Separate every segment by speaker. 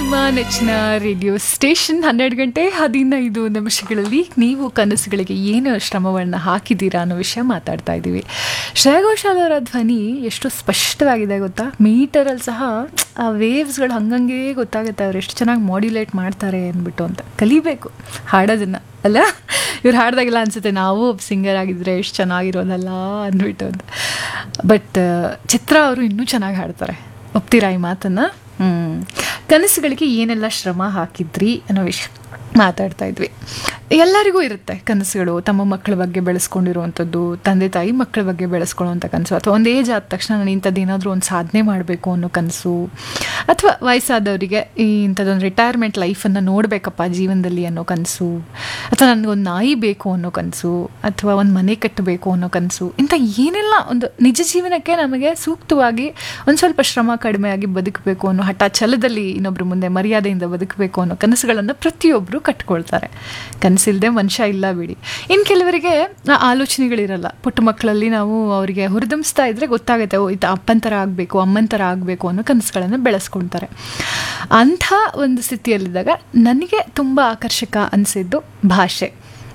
Speaker 1: ನಿಮ್ಮ ನೆಚ್ಚಿನ radio station ಹನ್ನೆರಡು ಗಂಟೆ ಹದಿನೈದು ನಿಮಿಷಗಳಲ್ಲಿ ನೀವು ಕನಸುಗಳಿಗೆ ಏನು ಶ್ರಮವನ್ನು ಹಾಕಿದ್ದೀರಾ ಅನ್ನೋ ವಿಷಯ ಮಾತಾಡ್ತಾ ಇದ್ದೀವಿ ಶ್ರೇಯಾ ಘೋಷಾಲ್ ಅವರ ಧ್ವನಿ ಎಷ್ಟು ಸ್ಪಷ್ಟವಾಗಿದೆ ಗೊತ್ತಾ ಮೀಟರಲ್ಲಿ ಸಹ ಆ ವೇವ್ಸ್ಗಳು ಹಂಗಂಗೆ ಗೊತ್ತಾಗುತ್ತೆ ಅವ್ರು ಎಷ್ಟು ಚೆನ್ನಾಗಿ ಮಾಡ್ಯುಲೇಟ್ ಮಾಡ್ತಾರೆ ಅಂದ್ಬಿಟ್ಟು ಅಂತ ಕಲಿಬೇಕು ಹಾಡೋದನ್ನು ಅಲ್ಲ ಇವ್ರು ಹಾಡ್ದಾಗೆಲ್ಲ ಅನ್ಸುತ್ತೆ ನಾವು ಸಿಂಗರ್ ಆಗಿದ್ರೆ ಎಷ್ಟು ಚೆನ್ನಾಗಿರೋದಲ್ಲ ಅಂದ್ಬಿಟ್ಟು ಅಂತ ಬಟ್ ಚಿತ್ರ ಅವರು ಇನ್ನೂ ಚೆನ್ನಾಗಿ ಹಾಡ್ತಾರೆ ಒಪ್ತೀರಾ ಈ ಮಾತನ್ನು ಹ್ಞೂ ಕನಸುಗಳಿಗೆ ಏನೆಲ್ಲ ಶ್ರಮ ಹಾಕಿದ್ರಿ ಅನ್ನೋ ವಿಷಯ ಮಾತಾಡ್ತಾ ಇದ್ವಿ ಎಲ್ಲರಿಗೂ ಇರುತ್ತೆ ಕನಸುಗಳು ತಮ್ಮ ಮಕ್ಕಳ ಬಗ್ಗೆ ಬೆಳೆಸ್ಕೊಂಡಿರುವಂಥದ್ದು ತಂದೆ ತಾಯಿ ಮಕ್ಕಳ ಬಗ್ಗೆ ಬೆಳೆಸ್ಕೊಳ್ಳುವಂಥ ಕನಸು ಅಥವಾ ಒಂದು ಏಜ್ ಆದ ತಕ್ಷಣ ನಾನು ಇಂಥದ್ದು ಏನಾದರೂ ಒಂದು ಸಾಧನೆ ಮಾಡಬೇಕು ಅನ್ನೋ ಕನಸು ಅಥವಾ ವಯಸ್ಸಾದವರಿಗೆ ಈ ಇಂಥದ್ದೊಂದು ರಿಟೈರ್ಮೆಂಟ್ ಲೈಫನ್ನು ನೋಡಬೇಕಪ್ಪ ಜೀವನದಲ್ಲಿ ಅನ್ನೋ ಕನಸು ಅಥವಾ ನನಗೊಂದು ನಾಯಿ ಬೇಕು ಅನ್ನೋ ಕನಸು ಅಥವಾ ಒಂದು ಮನೆ ಕಟ್ಟಬೇಕು ಅನ್ನೋ ಕನಸು ಇಂಥ ಏನೆಲ್ಲ ಒಂದು ನಿಜ ಜೀವನಕ್ಕೆ ನಮಗೆ ಸೂಕ್ತವಾಗಿ ಒಂದು ಸ್ವಲ್ಪ ಶ್ರಮ ಕಡಿಮೆಯಾಗಿ ಬದುಕಬೇಕು ಅನ್ನೋ ಹಠ ಛಲದಲ್ಲಿ ಇನ್ನೊಬ್ಬರ ಮುಂದೆ ಮರ್ಯಾದೆಯಿಂದ ಬದುಕಬೇಕು ಅನ್ನೋ ಕನಸುಗಳನ್ನು ಪ್ರತಿಯೊಬ್ಬರು ಕಟ್ಕೊಳ್ತಾರೆ ಕನಸಿಲ್ಲದೆ ಮನುಷ್ಯ ಇಲ್ಲ ಬಿಡಿ ಇನ್ನು ಕೆಲವರಿಗೆ ಆ ಆಲೋಚನೆಗಳಿರಲ್ಲ ಪುಟ್ಟ ಮಕ್ಕಳಲ್ಲಿ ನಾವು ಅವರಿಗೆ ಹುರಿದುಂಬಿಸ್ತಾ ಇದ್ರೆ ಗೊತ್ತಾಗುತ್ತೆ ಓ ಇದು ಅಪ್ಪನ ಥರ ಆಗಬೇಕು ಅಮ್ಮನ ಥರ ಆಗಬೇಕು ಅನ್ನೋ ಕನಸುಗಳನ್ನು ಬೆಳೆಸ್ಕೊಳ್ತಾರೆ ಅಂಥ ಒಂದು ಸ್ಥಿತಿಯಲ್ಲಿದ್ದಾಗ ನನಗೆ ತುಂಬ ಆಕರ್ಷಕ ಅನಿಸಿದ್ದು ಭಾಷೆ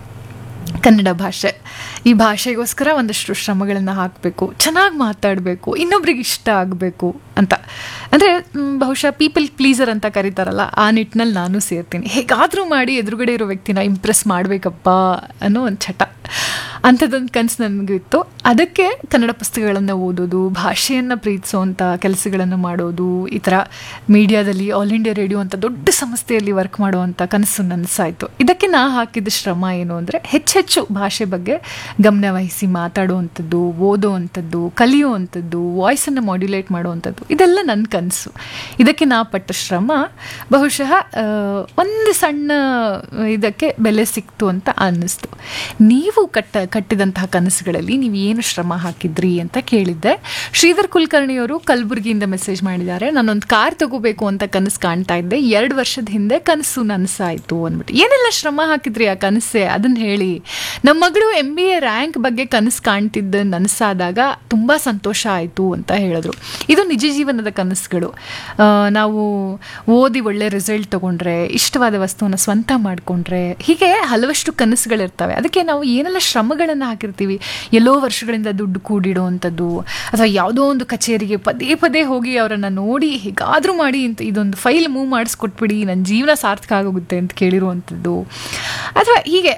Speaker 1: ಕನ್ನಡ ಭಾಷೆ ಈ ಭಾಷೆಗೋಸ್ಕರ ಒಂದಷ್ಟು ಶ್ರಮಗಳನ್ನು ಹಾಕಬೇಕು ಚೆನ್ನಾಗಿ ಮಾತಾಡಬೇಕು ಇನ್ನೊಬ್ರಿಗೆ ಇಷ್ಟ ಆಗಬೇಕು ಅಂತ ಅಂದರೆ ಬಹುಶಃ ಪೀಪಲ್ ಪ್ಲೀಸರ್ ಅಂತ ಕರೀತಾರಲ್ಲ ಆ ನಿಟ್ಟಿನಲ್ಲಿ ನಾನು ಸೇರ್ತೀನಿ ಹೇಗಾದರೂ ಮಾಡಿ ಎದುರುಗಡೆ ಇರೋ ವ್ಯಕ್ತಿನ ಇಂಪ್ರೆಸ್ ಮಾಡಬೇಕಪ್ಪ ಅನ್ನೋ ಒಂದು ಚಟ ಅಂಥದ್ದೊಂದು ಕನಸು ನನಗಿತ್ತು ಅದಕ್ಕೆ ಕನ್ನಡ ಪುಸ್ತಕಗಳನ್ನು ಓದೋದು ಭಾಷೆಯನ್ನು ಪ್ರೀತಿಸೋವಂಥ ಕೆಲಸಗಳನ್ನು ಮಾಡೋದು ಈ ಥರ ಮೀಡಿಯಾದಲ್ಲಿ ಆಲ್ ಇಂಡಿಯಾ ರೇಡಿಯೋ ಅಂತ ದೊಡ್ಡ ಸಂಸ್ಥೆಯಲ್ಲಿ ವರ್ಕ್ ಮಾಡುವಂಥ ಕನಸು ನನಸಾಯಿತು ಇದಕ್ಕೆ ನಾ ಹಾಕಿದ ಶ್ರಮ ಏನು ಅಂದರೆ ಹೆಚ್ಚೆಚ್ಚು ಭಾಷೆ ಬಗ್ಗೆ ಗಮನ ವಹಿಸಿ ಮಾತಾಡುವಂಥದ್ದು ಓದೋವಂಥದ್ದು ಕಲಿಯುವಂಥದ್ದು ವಾಯ್ಸನ್ನು ಮಾಡ್ಯುಲೇಟ್ ಮಾಡುವಂಥದ್ದು ಇದೆಲ್ಲ ನನ್ನ ಕನಸು ಇದಕ್ಕೆ ನಾ ಪಟ್ಟ ಶ್ರಮ ಬಹುಶಃ ಒಂದು ಸಣ್ಣ ಇದಕ್ಕೆ ಬೆಲೆ ಸಿಕ್ತು ಅಂತ ಅನ್ನಿಸ್ತು ನೀವು ಕಟ್ಟ ಕಟ್ಟಿದಂತಹ ಕನಸುಗಳಲ್ಲಿ ನೀವು ಏನು ಶ್ರಮ ಹಾಕಿದ್ರಿ ಅಂತ ಕೇಳಿದ್ದೆ ಶ್ರೀಧರ್ ಕುಲಕರ್ಣಿಯವರು ಕಲಬುರಗಿಯಿಂದ ಮೆಸೇಜ್ ಮಾಡಿದ್ದಾರೆ ನಾನೊಂದು ಕಾರ್ ತಗೋಬೇಕು ಅಂತ ಕನಸು ಕಾಣ್ತಾ ಇದ್ದೆ ಎರಡು ವರ್ಷದ ಹಿಂದೆ ಕನಸು ನನಸಾಯಿತು ಅಂದ್ಬಿಟ್ಟು ಏನೆಲ್ಲ ಶ್ರಮ ಹಾಕಿದ್ರಿ ಆ ಕನಸೆ ಅದನ್ನು ಹೇಳಿ ನಮ್ಮ ಮಗಳು ಎಮ್ ಬಿ ಎ ರ್ಯಾಂಕ್ ಬಗ್ಗೆ ಕನಸು ಕಾಣ್ತಿದ್ದ ನನಸಾದಾಗ ತುಂಬ ಸಂತೋಷ ಆಯಿತು ಅಂತ ಹೇಳಿದ್ರು ಇದು ನಿಜ ಜೀವನದ ಕನಸುಗಳು ನಾವು ಓದಿ ಒಳ್ಳೆ ರಿಸಲ್ಟ್ ತೊಗೊಂಡ್ರೆ ಇಷ್ಟವಾದ ವಸ್ತುವನ್ನು ಸ್ವಂತ ಮಾಡಿಕೊಂಡ್ರೆ ಹೀಗೆ ಹಲವಷ್ಟು ಕನಸುಗಳಿರ್ತವೆ ಅದಕ್ಕೆ ನಾವು ಏನೆಲ್ಲ ಶ್ರಮಗಳನ್ನು ಹಾಕಿರ್ತೀವಿ ಎಲ್ಲೋ ವರ್ಷಗಳಿಂದ ದುಡ್ಡು ಕೂಡಿಡುವಂಥದ್ದು ಅಥವಾ ಯಾವುದೋ ಒಂದು ಕಚೇರಿಗೆ ಪದೇ ಪದೇ ಹೋಗಿ ಅವರನ್ನು ನೋಡಿ ಹೇಗಾದರೂ ಮಾಡಿ ಇಂತ ಇದೊಂದು ಫೈಲ್ ಮೂವ್ ಮಾಡಿಸ್ಕೊಟ್ಬಿಡಿ ನನ್ನ ಜೀವನ ಸಾರ್ಥಕ ಆಗೋಗುತ್ತೆ ಅಂತ ಕೇಳಿರುವಂಥದ್ದು ಅಥವಾ ಹೀಗೆ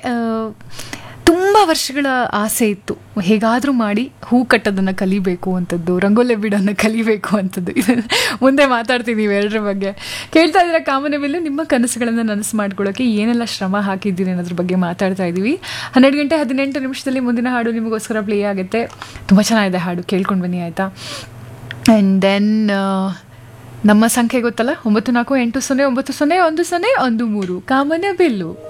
Speaker 1: ತುಂಬ ವರ್ಷಗಳ ಆಸೆ ಇತ್ತು ಹೇಗಾದರೂ ಮಾಡಿ ಹೂ ಕಟ್ಟೋದನ್ನು ಕಲಿಬೇಕು ಅಂಥದ್ದು ರಂಗೋಲೆ ಬಿಡೋನ್ನು ಕಲಿಬೇಕು ಅಂಥದ್ದು ಇದು ಮುಂದೆ ಮಾತಾಡ್ತೀನಿ ಇವೆರಡರ ಬಗ್ಗೆ ಕೇಳ್ತಾ ಇದ್ದೀರಾ ಕಾಮನವೆಲ್ಲ ನಿಮ್ಮ ಕನಸುಗಳನ್ನು ನನಸು ಮಾಡ್ಕೊಳ್ಳೋಕೆ ಏನೆಲ್ಲ ಶ್ರಮ ಹಾಕಿದ್ದೀರಿ ಅನ್ನೋದ್ರ ಬಗ್ಗೆ ಮಾತಾಡ್ತಾ ಇದ್ದೀವಿ ಹನ್ನೆರಡು ಗಂಟೆ ಹದಿನೆಂಟು ನಿಮಿಷದಲ್ಲಿ ಮುಂದಿನ ಹಾಡು ನಿಮಗೋಸ್ಕರ ಪ್ಲೇ ಆಗುತ್ತೆ ತುಂಬ ಚೆನ್ನಾಗಿದೆ ಹಾಡು ಕೇಳ್ಕೊಂಡು ಬನ್ನಿ ಆಯಿತಾ ಆ್ಯಂಡ್ ದೆನ್ ನಮ್ಮ ಸಂಖ್ಯೆ ಗೊತ್ತಲ್ಲ ಒಂಬತ್ತು ನಾಲ್ಕು ಎಂಟು ಸೊನ್ನೆ ಒಂಬತ್ತು ಸೊನ್ನೆ ಒಂದು ಸೊನ್ನೆ ಒಂದು ಮೂರು ಕಾಮನ ಬೆಲ್ಲು